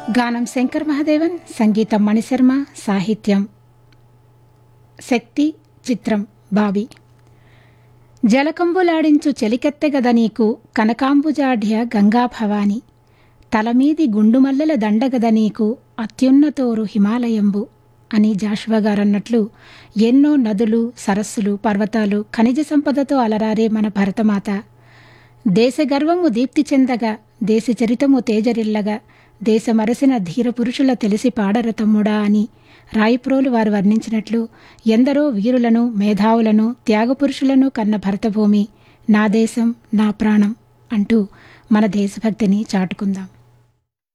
గానం శంకర్ మహాదేవన్ సంగీతం మణిశర్మ సాహిత్యం శక్తి చిత్రం బాబీ జలకంబులాడించు చెలికెత్తెగద నీకు కనకాంబుజాఢ్య గంగా భవాని తలమీది గుండుమల్లెల దండగద నీకు అత్యున్నతోరు హిమాలయంబు అని జాషువా గారన్నట్లు ఎన్నో నదులు సరస్సులు పర్వతాలు ఖనిజ సంపదతో అలరారే మన భరతమాత దేశ గర్వము దీప్తి చెందగా దేశ చరితము తేజరిల్లగా దేశమరసిన ధీర పురుషుల తెలిసి పాడర తమ్ముడా అని రాయిప్రోలు వారు వర్ణించినట్లు ఎందరో వీరులను మేధావులను త్యాగపురుషులను కన్న భరతభూమి నా దేశం నా ప్రాణం అంటూ మన దేశభక్తిని చాటుకుందాం